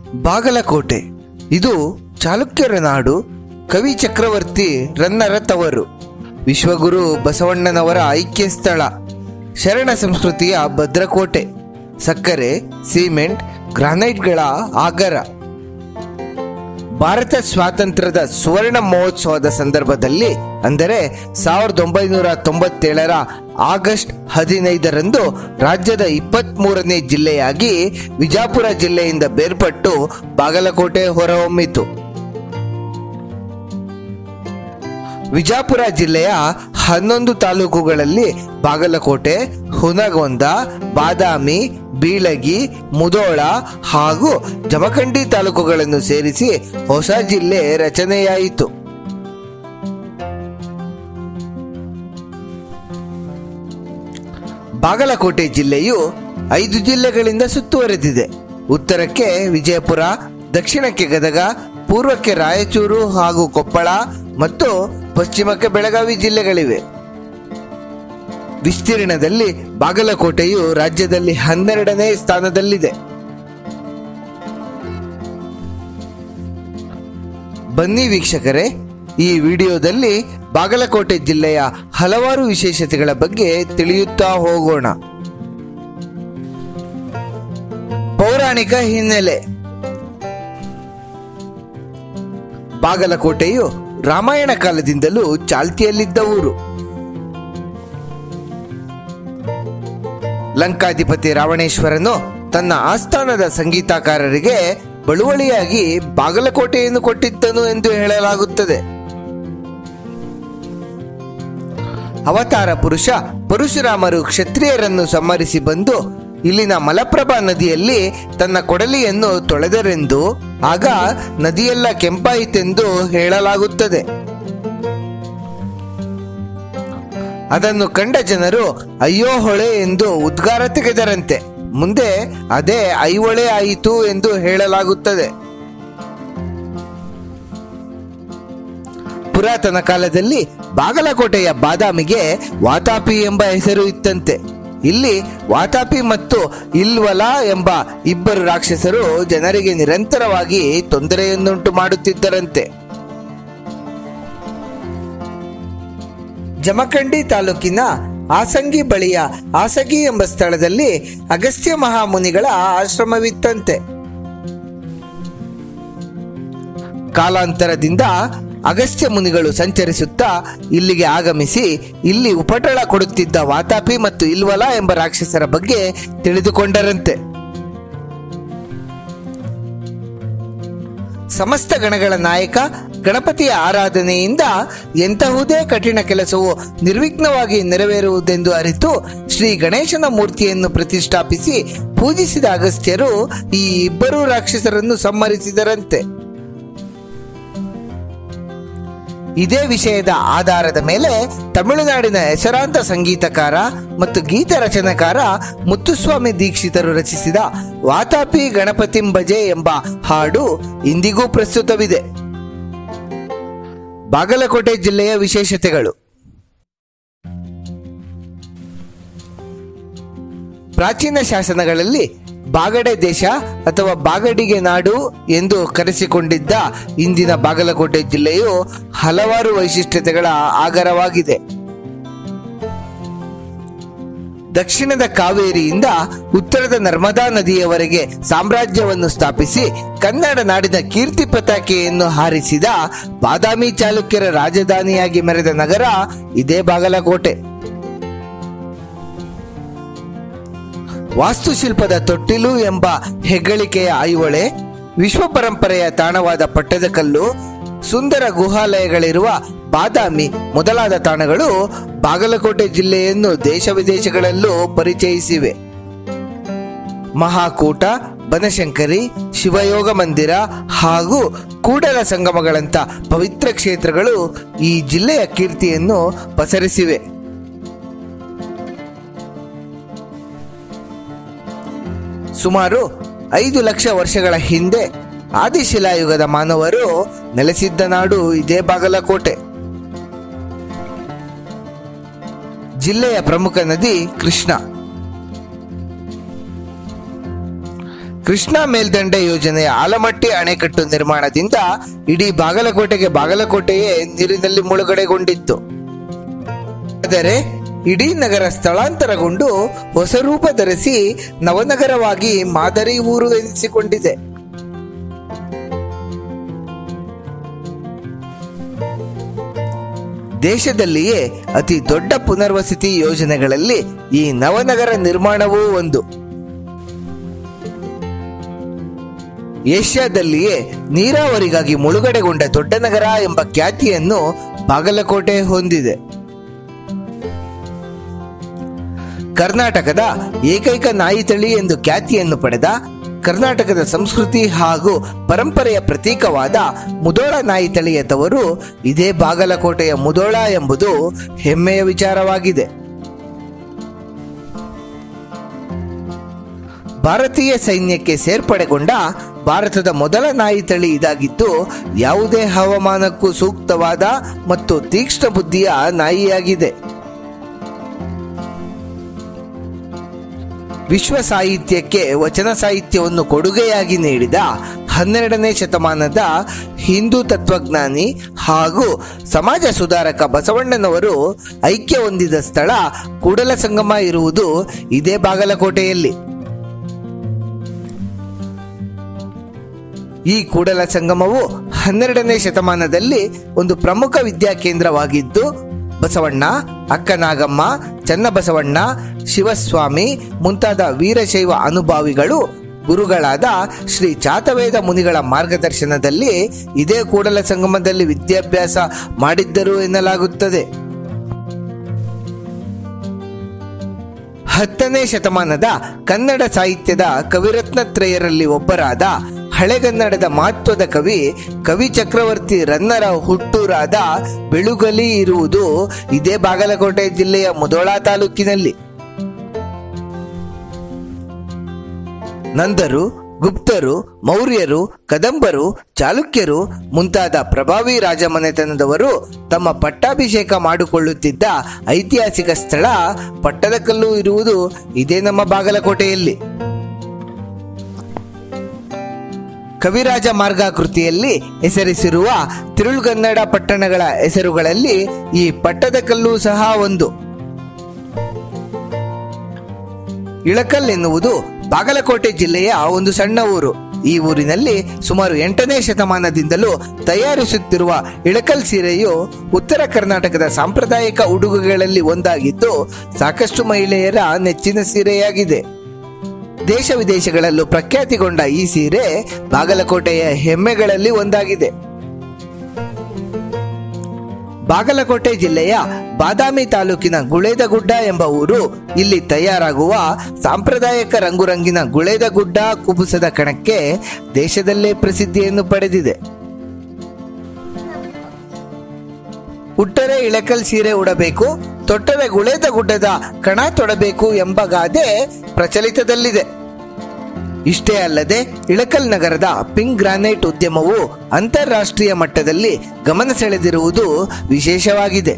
ಬಾಗಲಕೋಟೆ ಇದು ಚಾಲುಕ್ಯರ ನಾಡು ಕವಿ ಚಕ್ರವರ್ತಿ ರನ್ನರ ತವರು ವಿಶ್ವಗುರು ಬಸವಣ್ಣನವರ ಐಕ್ಯ ಸ್ಥಳ ಶರಣ ಸಂಸ್ಕೃತಿಯ ಭದ್ರಕೋಟೆ ಸಕ್ಕರೆ ಸಿಮೆಂಟ್ ಗ್ರಾನೈಟ್ಗಳ ಆಗರ ಭಾರತ ಸ್ವಾತಂತ್ರ್ಯದ ಸುವರ್ಣ ಮಹೋತ್ಸವದ ಸಂದರ್ಭದಲ್ಲಿ ಅಂದರೆ ಸಾವಿರದ ಒಂಬೈನೂರ ತೊಂಬತ್ತೇಳರ ಆಗಸ್ಟ್ ಹದಿನೈದರಂದು ರಾಜ್ಯದ ಇಪ್ಪತ್ತ್ಮೂರನೇ ಜಿಲ್ಲೆಯಾಗಿ ವಿಜಾಪುರ ಜಿಲ್ಲೆಯಿಂದ ಬೇರ್ಪಟ್ಟು ಬಾಗಲಕೋಟೆ ಹೊರಹೊಮ್ಮಿತು ವಿಜಾಪುರ ಜಿಲ್ಲೆಯ ಹನ್ನೊಂದು ತಾಲೂಕುಗಳಲ್ಲಿ ಬಾಗಲಕೋಟೆ ಹುನಗೊಂದ ಬಾದಾಮಿ ಬೀಳಗಿ ಮುದೋಳ ಹಾಗೂ ಜಮಖಂಡಿ ತಾಲೂಕುಗಳನ್ನು ಸೇರಿಸಿ ಹೊಸ ಜಿಲ್ಲೆ ರಚನೆಯಾಯಿತು ಬಾಗಲಕೋಟೆ ಜಿಲ್ಲೆಯು ಐದು ಜಿಲ್ಲೆಗಳಿಂದ ಸುತ್ತುವರೆದಿದೆ ಉತ್ತರಕ್ಕೆ ವಿಜಯಪುರ ದಕ್ಷಿಣಕ್ಕೆ ಗದಗ ಪೂರ್ವಕ್ಕೆ ರಾಯಚೂರು ಹಾಗೂ ಕೊಪ್ಪಳ ಮತ್ತು ಪಶ್ಚಿಮಕ್ಕೆ ಬೆಳಗಾವಿ ಜಿಲ್ಲೆಗಳಿವೆ ವಿಸ್ತೀರ್ಣದಲ್ಲಿ ಬಾಗಲಕೋಟೆಯು ರಾಜ್ಯದಲ್ಲಿ ಹನ್ನೆರಡನೇ ಸ್ಥಾನದಲ್ಲಿದೆ ಬನ್ನಿ ವೀಕ್ಷಕರೇ ಈ ವಿಡಿಯೋದಲ್ಲಿ ಬಾಗಲಕೋಟೆ ಜಿಲ್ಲೆಯ ಹಲವಾರು ವಿಶೇಷತೆಗಳ ಬಗ್ಗೆ ತಿಳಿಯುತ್ತಾ ಹೋಗೋಣ ಪೌರಾಣಿಕ ಹಿನ್ನೆಲೆ ಬಾಗಲಕೋಟೆಯು ರಾಮಾಯಣ ಕಾಲದಿಂದಲೂ ಚಾಲ್ತಿಯಲ್ಲಿದ್ದ ಊರು ಲಂಕಾಧಿಪತಿ ರಾವಣೇಶ್ವರನು ತನ್ನ ಆಸ್ಥಾನದ ಸಂಗೀತಕಾರರಿಗೆ ಬಳುವಳಿಯಾಗಿ ಬಾಗಲಕೋಟೆಯನ್ನು ಕೊಟ್ಟಿದ್ದನು ಎಂದು ಹೇಳಲಾಗುತ್ತದೆ ಅವತಾರ ಪುರುಷ ಪರಶುರಾಮರು ಕ್ಷತ್ರಿಯರನ್ನು ಸಂಹರಿಸಿ ಬಂದು ಇಲ್ಲಿನ ಮಲಪ್ರಭಾ ನದಿಯಲ್ಲಿ ತನ್ನ ಕೊಡಲಿಯನ್ನು ತೊಳೆದರೆಂದು ಆಗ ನದಿಯೆಲ್ಲ ಕೆಂಪಾಯಿತೆಂದು ಹೇಳಲಾಗುತ್ತದೆ ಅದನ್ನು ಕಂಡ ಜನರು ಅಯ್ಯೋ ಹೊಳೆ ಎಂದು ಉದ್ಗಾರ ತೆಗೆದರಂತೆ ಮುಂದೆ ಅದೇ ಐಹೊಳೆ ಆಯಿತು ಎಂದು ಹೇಳಲಾಗುತ್ತದೆ ಪುರಾತನ ಕಾಲದಲ್ಲಿ ಬಾಗಲಕೋಟೆಯ ಬಾದಾಮಿಗೆ ವಾತಾಪಿ ಎಂಬ ಹೆಸರು ಇತ್ತಂತೆ ಇಲ್ಲಿ ವಾತಾಪಿ ಮತ್ತು ಇಲ್ವಲ ಎಂಬ ಇಬ್ಬರು ರಾಕ್ಷಸರು ಜನರಿಗೆ ನಿರಂತರವಾಗಿ ತೊಂದರೆಯನ್ನುಂಟು ಮಾಡುತ್ತಿದ್ದರಂತೆ ಜಮಖಂಡಿ ತಾಲೂಕಿನ ಆಸಂಗಿ ಬಳಿಯ ಆಸಗಿ ಎಂಬ ಸ್ಥಳದಲ್ಲಿ ಅಗಸ್ತ್ಯ ಮಹಾಮುನಿಗಳ ಆಶ್ರಮವಿತ್ತಂತೆ ಕಾಲಾಂತರದಿಂದ ಅಗಸ್ತ್ಯ ಮುನಿಗಳು ಸಂಚರಿಸುತ್ತಾ ಇಲ್ಲಿಗೆ ಆಗಮಿಸಿ ಇಲ್ಲಿ ಉಪಟಳ ಕೊಡುತ್ತಿದ್ದ ವಾತಾಪಿ ಮತ್ತು ಇಲ್ವಲ ಎಂಬ ರಾಕ್ಷಸರ ಬಗ್ಗೆ ತಿಳಿದುಕೊಂಡರಂತೆ ಸಮಸ್ತ ಗಣಗಳ ನಾಯಕ ಗಣಪತಿಯ ಆರಾಧನೆಯಿಂದ ಎಂತಹುದೇ ಕಠಿಣ ಕೆಲಸವು ನಿರ್ವಿಘ್ನವಾಗಿ ನೆರವೇರುವುದೆಂದು ಅರಿತು ಶ್ರೀ ಗಣೇಶನ ಮೂರ್ತಿಯನ್ನು ಪ್ರತಿಷ್ಠಾಪಿಸಿ ಪೂಜಿಸಿದ ಅಗಸ್ತ್ಯರು ಈ ಇಬ್ಬರೂ ರಾಕ್ಷಸರನ್ನು ಸಂಹರಿಸಿದರಂತೆ ಇದೇ ವಿಷಯದ ಆಧಾರದ ಮೇಲೆ ತಮಿಳುನಾಡಿನ ಹೆಸರಾಂತ ಸಂಗೀತಕಾರ ಮತ್ತು ಗೀತ ರಚನೆಕಾರ ಮುತ್ತುಸ್ವಾಮಿ ದೀಕ್ಷಿತರು ರಚಿಸಿದ ವಾತಾಪಿ ಗಣಪತಿಂ ಭಜೆ ಎಂಬ ಹಾಡು ಇಂದಿಗೂ ಪ್ರಸ್ತುತವಿದೆ ಬಾಗಲಕೋಟೆ ಜಿಲ್ಲೆಯ ವಿಶೇಷತೆಗಳು ಪ್ರಾಚೀನ ಶಾಸನಗಳಲ್ಲಿ ಬಾಗಡೆ ದೇಶ ಅಥವಾ ಬಾಗಡಿಗೆ ನಾಡು ಎಂದು ಕರೆಸಿಕೊಂಡಿದ್ದ ಇಂದಿನ ಬಾಗಲಕೋಟೆ ಜಿಲ್ಲೆಯು ಹಲವಾರು ವೈಶಿಷ್ಟ್ಯತೆಗಳ ಆಗರವಾಗಿದೆ ದಕ್ಷಿಣದ ಕಾವೇರಿಯಿಂದ ಉತ್ತರದ ನರ್ಮದಾ ನದಿಯವರೆಗೆ ಸಾಮ್ರಾಜ್ಯವನ್ನು ಸ್ಥಾಪಿಸಿ ಕನ್ನಡ ನಾಡಿನ ಕೀರ್ತಿ ಪತಾಕೆಯನ್ನು ಹಾರಿಸಿದ ಬಾದಾಮಿ ಚಾಲುಕ್ಯರ ರಾಜಧಾನಿಯಾಗಿ ಮೆರೆದ ನಗರ ಇದೇ ಬಾಗಲಕೋಟೆ ವಾಸ್ತುಶಿಲ್ಪದ ತೊಟ್ಟಿಲು ಎಂಬ ಹೆಗ್ಗಳಿಕೆಯ ಐಹೊಳೆ ವಿಶ್ವ ಪರಂಪರೆಯ ತಾಣವಾದ ಪಟ್ಟದಕಲ್ಲು ಸುಂದರ ಗುಹಾಲಯಗಳಿರುವ ಬಾದಾಮಿ ಮೊದಲಾದ ತಾಣಗಳು ಬಾಗಲಕೋಟೆ ಜಿಲ್ಲೆಯನ್ನು ದೇಶ ವಿದೇಶಗಳಲ್ಲೂ ಪರಿಚಯಿಸಿವೆ ಮಹಾಕೂಟ ಬನಶಂಕರಿ ಶಿವಯೋಗ ಮಂದಿರ ಹಾಗೂ ಕೂಡಲ ಸಂಗಮಗಳಂತ ಪವಿತ್ರ ಕ್ಷೇತ್ರಗಳು ಈ ಜಿಲ್ಲೆಯ ಕೀರ್ತಿಯನ್ನು ಪಸರಿಸಿವೆ ಸುಮಾರು ಐದು ಲಕ್ಷ ವರ್ಷಗಳ ಹಿಂದೆ ಆದಿಶಿಲಾಯುಗದ ಮಾನವರು ನೆಲೆಸಿದ್ದ ನಾಡು ಇದೇ ಬಾಗಲಕೋಟೆ ಜಿಲ್ಲೆಯ ಪ್ರಮುಖ ನದಿ ಕೃಷ್ಣ ಕೃಷ್ಣಾ ಮೇಲ್ದಂಡೆ ಯೋಜನೆಯ ಆಲಮಟ್ಟಿ ಅಣೆಕಟ್ಟು ನಿರ್ಮಾಣದಿಂದ ಇಡೀ ಬಾಗಲಕೋಟೆಗೆ ಬಾಗಲಕೋಟೆಯೇ ನೀರಿನಲ್ಲಿ ಮುಳುಗಡೆಗೊಂಡಿತ್ತು ಆದರೆ ಇಡೀ ನಗರ ಸ್ಥಳಾಂತರಗೊಂಡು ಹೊಸ ರೂಪ ಧರಿಸಿ ನವನಗರವಾಗಿ ಮಾದರಿ ಊರು ಎನಿಸಿಕೊಂಡಿದೆ ದೇಶದಲ್ಲಿಯೇ ಅತಿ ದೊಡ್ಡ ಪುನರ್ವಸತಿ ಯೋಜನೆಗಳಲ್ಲಿ ಈ ನವನಗರ ನಿರ್ಮಾಣವೂ ಒಂದು ಏಷ್ಯಾದಲ್ಲಿಯೇ ನೀರಾವರಿಗಾಗಿ ಮುಳುಗಡೆಗೊಂಡ ದೊಡ್ಡ ನಗರ ಎಂಬ ಖ್ಯಾತಿಯನ್ನು ಬಾಗಲಕೋಟೆ ಹೊಂದಿದೆ ಕರ್ನಾಟಕದ ಏಕೈಕ ನಾಯಿ ತಳಿ ಎಂದು ಖ್ಯಾತಿಯನ್ನು ಪಡೆದ ಕರ್ನಾಟಕದ ಸಂಸ್ಕೃತಿ ಹಾಗೂ ಪರಂಪರೆಯ ಪ್ರತೀಕವಾದ ಮುದೋಳ ನಾಯಿ ತಳಿಯ ತವರು ಇದೇ ಬಾಗಲಕೋಟೆಯ ಮುದೋಳ ಎಂಬುದು ಹೆಮ್ಮೆಯ ವಿಚಾರವಾಗಿದೆ ಭಾರತೀಯ ಸೈನ್ಯಕ್ಕೆ ಸೇರ್ಪಡೆಗೊಂಡ ಭಾರತದ ಮೊದಲ ನಾಯಿ ತಳಿ ಇದಾಗಿದ್ದು ಯಾವುದೇ ಹವಾಮಾನಕ್ಕೂ ಸೂಕ್ತವಾದ ಮತ್ತು ತೀಕ್ಷ್ಣ ಬುದ್ಧಿಯ ನಾಯಿಯಾಗಿದೆ ವಿಶ್ವ ಸಾಹಿತ್ಯಕ್ಕೆ ವಚನ ಸಾಹಿತ್ಯವನ್ನು ಕೊಡುಗೆಯಾಗಿ ನೀಡಿದ ಹನ್ನೆರಡನೇ ಶತಮಾನದ ಹಿಂದೂ ತತ್ವಜ್ಞಾನಿ ಹಾಗೂ ಸಮಾಜ ಸುಧಾರಕ ಬಸವಣ್ಣನವರು ಐಕ್ಯ ಹೊಂದಿದ ಸ್ಥಳ ಕೂಡಲ ಸಂಗಮ ಇರುವುದು ಇದೇ ಬಾಗಲಕೋಟೆಯಲ್ಲಿ ಈ ಕೂಡಲ ಸಂಗಮವು ಹನ್ನೆರಡನೇ ಶತಮಾನದಲ್ಲಿ ಒಂದು ಪ್ರಮುಖ ವಿದ್ಯಾ ಕೇಂದ್ರವಾಗಿದ್ದು ಬಸವಣ್ಣ ಅಕ್ಕನಾಗಮ್ಮ ಚನ್ನಬಸವಣ್ಣ ಶಿವಸ್ವಾಮಿ ಮುಂತಾದ ವೀರಶೈವ ಅನುಭಾವಿಗಳು ಗುರುಗಳಾದ ಶ್ರೀ ಚಾತವೇದ ಮುನಿಗಳ ಮಾರ್ಗದರ್ಶನದಲ್ಲಿ ಇದೇ ಕೂಡಲ ಸಂಗಮದಲ್ಲಿ ವಿದ್ಯಾಭ್ಯಾಸ ಮಾಡಿದ್ದರು ಎನ್ನಲಾಗುತ್ತದೆ ಹತ್ತನೇ ಶತಮಾನದ ಕನ್ನಡ ಸಾಹಿತ್ಯದ ಕವಿರತ್ನತ್ರಯರಲ್ಲಿ ಒಬ್ಬರಾದ ಹಳೆಗನ್ನಡದ ಮಹತ್ವದ ಕವಿ ಕವಿ ಚಕ್ರವರ್ತಿ ರನ್ನರ ಹುಟ್ಟೂರಾದ ಬೆಳುಗಲಿ ಇರುವುದು ಇದೇ ಬಾಗಲಕೋಟೆ ಜಿಲ್ಲೆಯ ಮುಧೋಳ ತಾಲೂಕಿನಲ್ಲಿ ನಂದರು ಗುಪ್ತರು ಮೌರ್ಯರು ಕದಂಬರು ಚಾಲುಕ್ಯರು ಮುಂತಾದ ಪ್ರಭಾವಿ ರಾಜಮನೆತನದವರು ತಮ್ಮ ಪಟ್ಟಾಭಿಷೇಕ ಮಾಡಿಕೊಳ್ಳುತ್ತಿದ್ದ ಐತಿಹಾಸಿಕ ಸ್ಥಳ ಪಟ್ಟದಕಲ್ಲು ಇರುವುದು ಇದೇ ನಮ್ಮ ಬಾಗಲಕೋಟೆಯಲ್ಲಿ ಕವಿರಾಜ ಮಾರ್ಗ ಕೃತಿಯಲ್ಲಿ ಹೆಸರಿಸಿರುವ ತಿರುಳುಗನ್ನಡ ಪಟ್ಟಣಗಳ ಹೆಸರುಗಳಲ್ಲಿ ಈ ಪಟ್ಟದಕಲ್ಲು ಸಹ ಒಂದು ಇಳಕಲ್ ಎನ್ನುವುದು ಬಾಗಲಕೋಟೆ ಜಿಲ್ಲೆಯ ಒಂದು ಸಣ್ಣ ಊರು ಈ ಊರಿನಲ್ಲಿ ಸುಮಾರು ಎಂಟನೇ ಶತಮಾನದಿಂದಲೂ ತಯಾರಿಸುತ್ತಿರುವ ಇಳಕಲ್ ಸೀರೆಯು ಉತ್ತರ ಕರ್ನಾಟಕದ ಸಾಂಪ್ರದಾಯಿಕ ಉಡುಗೆಗಳಲ್ಲಿ ಒಂದಾಗಿದ್ದು ಸಾಕಷ್ಟು ಮಹಿಳೆಯರ ನೆಚ್ಚಿನ ಸೀರೆಯಾಗಿದೆ ದೇಶ ವಿದೇಶಗಳಲ್ಲೂ ಪ್ರಖ್ಯಾತಿಗೊಂಡ ಈ ಸೀರೆ ಬಾಗಲಕೋಟೆಯ ಹೆಮ್ಮೆಗಳಲ್ಲಿ ಒಂದಾಗಿದೆ ಬಾಗಲಕೋಟೆ ಜಿಲ್ಲೆಯ ಬಾದಾಮಿ ತಾಲೂಕಿನ ಗುಳೇದಗುಡ್ಡ ಎಂಬ ಊರು ಇಲ್ಲಿ ತಯಾರಾಗುವ ಸಾಂಪ್ರದಾಯಿಕ ರಂಗುರಂಗಿನ ಗುಳೇದಗುಡ್ಡ ಕುಬುಸದ ಕಣಕ್ಕೆ ದೇಶದಲ್ಲೇ ಪ್ರಸಿದ್ಧಿಯನ್ನು ಪಡೆದಿದೆ ಉಟ್ಟರೆ ಇಳಕಲ್ ಸೀರೆ ಉಡಬೇಕು ತೊಟ್ಟರೆ ಗುಳೇದ ಗುಡ್ಡದ ಕಣ ತೊಡಬೇಕು ಎಂಬ ಗಾದೆ ಪ್ರಚಲಿತದಲ್ಲಿದೆ ಇಷ್ಟೇ ಅಲ್ಲದೆ ಇಳಕಲ್ ನಗರದ ಪಿಂಕ್ ಗ್ರಾನೈಟ್ ಉದ್ಯಮವು ಅಂತಾರಾಷ್ಟ್ರೀಯ ಮಟ್ಟದಲ್ಲಿ ಗಮನ ಸೆಳೆದಿರುವುದು ವಿಶೇಷವಾಗಿದೆ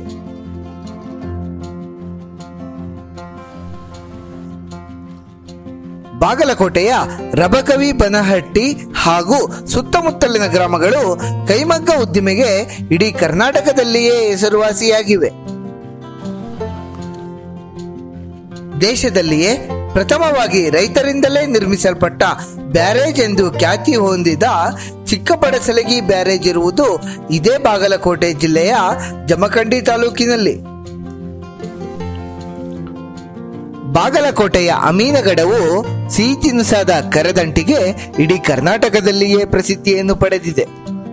ಬಾಗಲಕೋಟೆಯ ರಬಕವಿ ಬನಹಟ್ಟಿ ಹಾಗೂ ಸುತ್ತಮುತ್ತಲಿನ ಗ್ರಾಮಗಳು ಕೈಮಗ್ಗ ಉದ್ದಿಮೆಗೆ ಇಡೀ ಕರ್ನಾಟಕದಲ್ಲಿಯೇ ಹೆಸರುವಾಸಿಯಾಗಿವೆ ದೇಶದಲ್ಲಿಯೇ ಪ್ರಥಮವಾಗಿ ರೈತರಿಂದಲೇ ನಿರ್ಮಿಸಲ್ಪಟ್ಟ ಬ್ಯಾರೇಜ್ ಎಂದು ಖ್ಯಾತಿ ಹೊಂದಿದ ಚಿಕ್ಕಪಡಸಲಗಿ ಬ್ಯಾರೇಜ್ ಇರುವುದು ಇದೇ ಬಾಗಲಕೋಟೆ ಜಿಲ್ಲೆಯ ಜಮಖಂಡಿ ತಾಲೂಕಿನಲ್ಲಿ ಬಾಗಲಕೋಟೆಯ ಅಮೀನಗಡವು ಸಿಹಿ ತಿನಿಸಾದ ಕರದಂಟಿಗೆ ಇಡೀ ಕರ್ನಾಟಕದಲ್ಲಿಯೇ ಪ್ರಸಿದ್ಧಿಯನ್ನು ಪಡೆದಿದೆ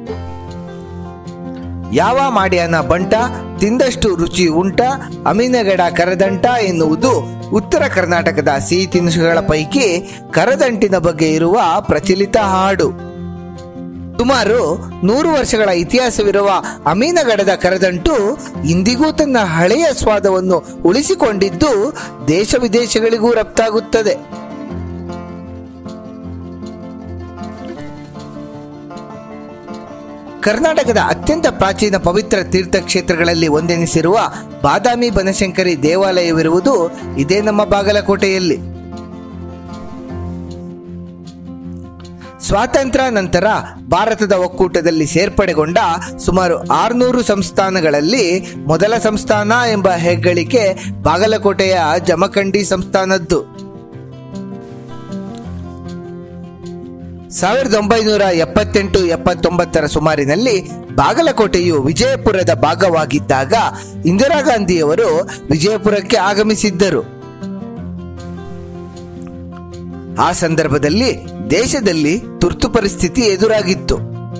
ಯಾವ ಮಾಡ್ಯಾನ ಬಂಟ ತಿಂದಷ್ಟು ರುಚಿ ಉಂಟ ಅಮೀನಗಡ ಕರದಂಟ ಎನ್ನುವುದು ಉತ್ತರ ಕರ್ನಾಟಕದ ಸಿಹಿ ತಿನಿಸುಗಳ ಪೈಕಿ ಕರದಂಟಿನ ಬಗ್ಗೆ ಇರುವ ಪ್ರಚಲಿತ ಹಾಡು ಸುಮಾರು ನೂರು ವರ್ಷಗಳ ಇತಿಹಾಸವಿರುವ ಅಮೀನಗಡದ ಕರದಂಟು ಇಂದಿಗೂ ತನ್ನ ಹಳೆಯ ಸ್ವಾದವನ್ನು ಉಳಿಸಿಕೊಂಡಿದ್ದು ದೇಶ ವಿದೇಶಗಳಿಗೂ ರಫ್ತಾಗುತ್ತದೆ ಕರ್ನಾಟಕದ ಅತ್ಯಂತ ಪ್ರಾಚೀನ ಪವಿತ್ರ ತೀರ್ಥಕ್ಷೇತ್ರಗಳಲ್ಲಿ ಒಂದೆನಿಸಿರುವ ಬಾದಾಮಿ ಬನಶಂಕರಿ ದೇವಾಲಯವಿರುವುದು ಇದೇ ನಮ್ಮ ಬಾಗಲಕೋಟೆಯಲ್ಲಿ ಸ್ವಾತಂತ್ರ್ಯ ನಂತರ ಭಾರತದ ಒಕ್ಕೂಟದಲ್ಲಿ ಸೇರ್ಪಡೆಗೊಂಡ ಸುಮಾರು ಆರುನೂರು ಸಂಸ್ಥಾನಗಳಲ್ಲಿ ಮೊದಲ ಸಂಸ್ಥಾನ ಎಂಬ ಹೆಗ್ಗಳಿಕೆ ಬಾಗಲಕೋಟೆಯ ಜಮಖಂಡಿ ಸಂಸ್ಥಾನದ್ದು ಸಾವಿರದ ಒಂಬೈನೂರ ಎಪ್ಪತ್ತೆಂಟು ಎಪ್ಪತ್ತೊಂಬತ್ತರ ಸುಮಾರಿನಲ್ಲಿ ಬಾಗಲಕೋಟೆಯು ವಿಜಯಪುರದ ಭಾಗವಾಗಿದ್ದಾಗ ಇಂದಿರಾ ಗಾಂಧಿಯವರು ವಿಜಯಪುರಕ್ಕೆ ಆಗಮಿಸಿದ್ದರು ಆ ಸಂದರ್ಭದಲ್ಲಿ ದೇಶದಲ್ಲಿ ತುರ್ತು ಪರಿಸ್ಥಿತಿ ಎದುರಾಗಿತ್ತು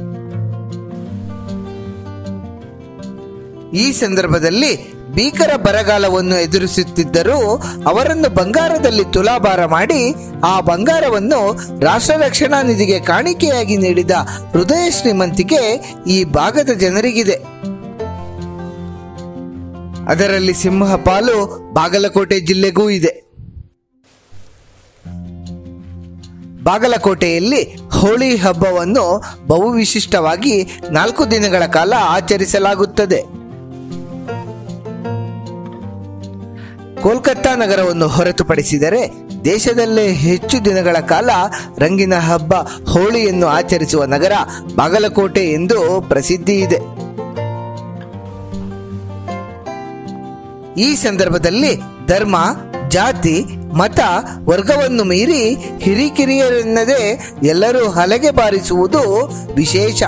ಈ ಸಂದರ್ಭದಲ್ಲಿ ಭೀಕರ ಬರಗಾಲವನ್ನು ಎದುರಿಸುತ್ತಿದ್ದರೂ ಅವರನ್ನು ಬಂಗಾರದಲ್ಲಿ ತುಲಾಭಾರ ಮಾಡಿ ಆ ಬಂಗಾರವನ್ನು ರಾಷ್ಟ್ರ ರಕ್ಷಣಾ ನಿಧಿಗೆ ಕಾಣಿಕೆಯಾಗಿ ನೀಡಿದ ಹೃದಯ ಶ್ರೀಮಂತಿಕೆ ಈ ಭಾಗದ ಜನರಿಗಿದೆ ಅದರಲ್ಲಿ ಸಿಂಹ ಪಾಲು ಬಾಗಲಕೋಟೆ ಜಿಲ್ಲೆಗೂ ಇದೆ ಬಾಗಲಕೋಟೆಯಲ್ಲಿ ಹೋಳಿ ಹಬ್ಬವನ್ನು ಬಹು ವಿಶಿಷ್ಟವಾಗಿ ನಾಲ್ಕು ದಿನಗಳ ಕಾಲ ಆಚರಿಸಲಾಗುತ್ತದೆ ಕೋಲ್ಕತ್ತಾ ನಗರವನ್ನು ಹೊರತುಪಡಿಸಿದರೆ ದೇಶದಲ್ಲೇ ಹೆಚ್ಚು ದಿನಗಳ ಕಾಲ ರಂಗಿನ ಹಬ್ಬ ಹೋಳಿಯನ್ನು ಆಚರಿಸುವ ನಗರ ಬಾಗಲಕೋಟೆ ಎಂದು ಪ್ರಸಿದ್ಧಿ ಇದೆ ಈ ಸಂದರ್ಭದಲ್ಲಿ ಧರ್ಮ ಜಾತಿ ಮತ ವರ್ಗವನ್ನು ಮೀರಿ ಹಿರಿಕಿರಿಯರೆನ್ನದೇ ಎಲ್ಲರೂ ಹಲಗೆ ಬಾರಿಸುವುದು ವಿಶೇಷ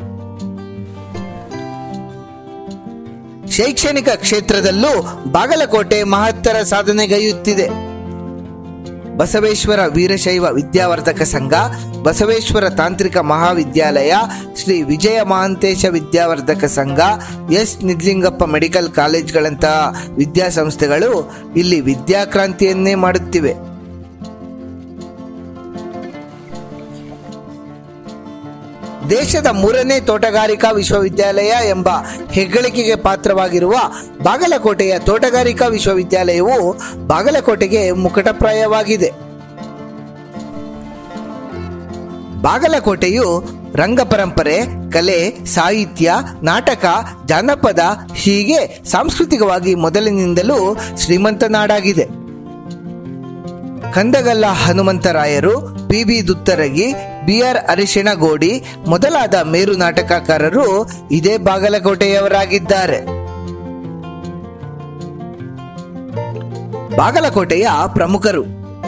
ಶೈಕ್ಷಣಿಕ ಕ್ಷೇತ್ರದಲ್ಲೂ ಬಾಗಲಕೋಟೆ ಮಹತ್ತರ ಸಾಧನೆಗೈಯುತ್ತಿದೆ ಬಸವೇಶ್ವರ ವೀರಶೈವ ವಿದ್ಯಾವರ್ಧಕ ಸಂಘ ಬಸವೇಶ್ವರ ತಾಂತ್ರಿಕ ಮಹಾವಿದ್ಯಾಲಯ ಶ್ರೀ ವಿಜಯ ಮಹಾಂತೇಶ ವಿದ್ಯಾವರ್ಧಕ ಸಂಘ ಎಸ್ ನಿಜಲಿಂಗಪ್ಪ ಮೆಡಿಕಲ್ ಕಾಲೇಜ್ಗಳಂತಹ ವಿದ್ಯಾಸಂಸ್ಥೆಗಳು ಇಲ್ಲಿ ವಿದ್ಯಾಕ್ರಾಂತಿಯನ್ನೇ ಮಾಡುತ್ತಿವೆ ದೇಶದ ಮೂರನೇ ತೋಟಗಾರಿಕಾ ವಿಶ್ವವಿದ್ಯಾಲಯ ಎಂಬ ಹೆಗ್ಗಳಿಕೆಗೆ ಪಾತ್ರವಾಗಿರುವ ಬಾಗಲಕೋಟೆಯ ತೋಟಗಾರಿಕಾ ವಿಶ್ವವಿದ್ಯಾಲಯವು ಬಾಗಲಕೋಟೆಗೆ ಮುಕಟಪ್ರಾಯವಾಗಿದೆ ಬಾಗಲಕೋಟೆಯು ರಂಗ ಪರಂಪರೆ ಕಲೆ ಸಾಹಿತ್ಯ ನಾಟಕ ಜಾನಪದ ಹೀಗೆ ಸಾಂಸ್ಕೃತಿಕವಾಗಿ ಮೊದಲಿನಿಂದಲೂ ಶ್ರೀಮಂತ ನಾಡಾಗಿದೆ ಕಂದಗಲ್ಲ ಹನುಮಂತರಾಯರು P B Duttaragi B R Arishinagodi ಮೊದಲಾದ ಮೇರು ನಾಟಕಕಾರರು ಇದೇ ಬಾಗಲಕೋಟೆಯವರಾಗಿದ್ದಾರೆ ಬಾಗಲಕೋಟೆಯ ಪ್ರಮುಖರು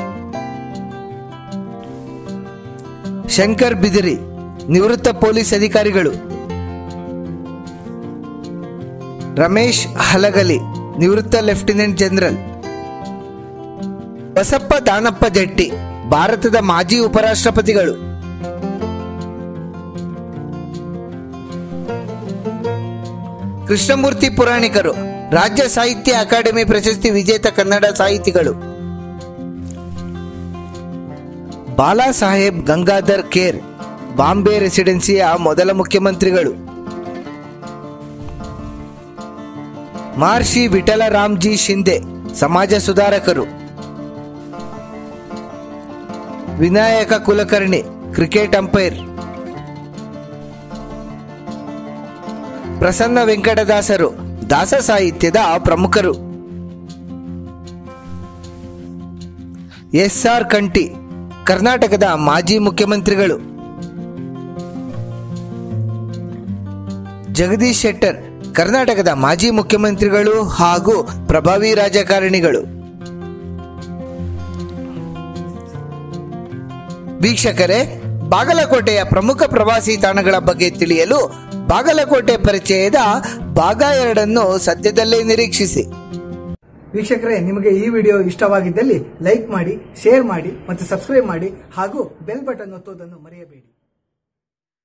ಶಂಕರ್ ಬಿದಿರಿ ನಿವೃತ್ತ ಪೊಲೀಸ್ ಅಧಿಕಾರಿಗಳು ರಮೇಶ್ ಹಲಗಲಿ ನಿವೃತ್ತ ಲೆಫ್ಟಿನೆಂಟ್ ಜನರಲ್ ಬಸಪ್ಪ ದಾನಪ್ಪ ಜಟ್ಟಿ ಭಾರತದ ಮಾಜಿ ಉಪರಾಷ್ಟ್ರಪತಿಗಳು ಕೃಷ್ಣಮೂರ್ತಿ ಪುರಾಣಿಕರು ರಾಜ್ಯ ಸಾಹಿತ್ಯ ಅಕಾಡೆಮಿ ಪ್ರಶಸ್ತಿ ವಿಜೇತ ಕನ್ನಡ ಸಾಹಿತಿಗಳು ಬಾಲಾ ಸಾಹೇಬ್ ಗಂಗಾಧರ್ ಖೇರ್ ಬಾಂಬೆ ರೆಸಿಡೆನ್ಸಿಯ ಮೊದಲ ಮುಖ್ಯಮಂತ್ರಿಗಳು ಮಹರ್ಷಿ ವಿಠಲ ರಾಮ್ಜಿ ಶಿಂದೆ ಸಮಾಜ ಸುಧಾರಕರು ವಿನಾಯಕ ಕುಲಕರ್ಣಿ ಕ್ರಿಕೆಟ್ ಅಂಪೈರ್ ಪ್ರಸನ್ನ ವೆಂಕಟದಾಸರು ದಾಸ ಸಾಹಿತ್ಯದ ಪ್ರಮುಖರು ಎಸ್ ಆರ್ ಕಂಟಿ ಕರ್ನಾಟಕದ ಮಾಜಿ ಮುಖ್ಯಮಂತ್ರಿಗಳು ಜಗದೀಶ್ ಶೆಟ್ಟರ್ ಕರ್ನಾಟಕದ ಮಾಜಿ ಮುಖ್ಯಮಂತ್ರಿಗಳು ಹಾಗೂ ಪ್ರಭಾವಿ ರಾಜಕಾರಣಿಗಳು ವೀಕ್ಷಕರೇ ಬಾಗಲಕೋಟೆಯ ಪ್ರಮುಖ ಪ್ರವಾಸಿ ತಾಣಗಳ ಬಗ್ಗೆ ತಿಳಿಯಲು ಬಾಗಲಕೋಟೆ ಪರಿಚಯದ ಭಾಗ ಎರಡನ್ನು ಸದ್ಯದಲ್ಲೇ ನಿರೀಕ್ಷಿಸಿ ವೀಕ್ಷಕರೇ ನಿಮಗೆ ಈ ವಿಡಿಯೋ ಇಷ್ಟವಾಗಿದ್ದಲ್ಲಿ ಲೈಕ್ ಮಾಡಿ ಶೇರ್ ಮಾಡಿ ಮತ್ತು ಸಬ್ಸ್ಕ್ರೈಬ್ ಮಾಡಿ ಹಾಗೂ ಬೆಲ್ ಬಟನ್ ಒತ್ತುವುದನ್ನು ಮರೆಯಬೇಡಿ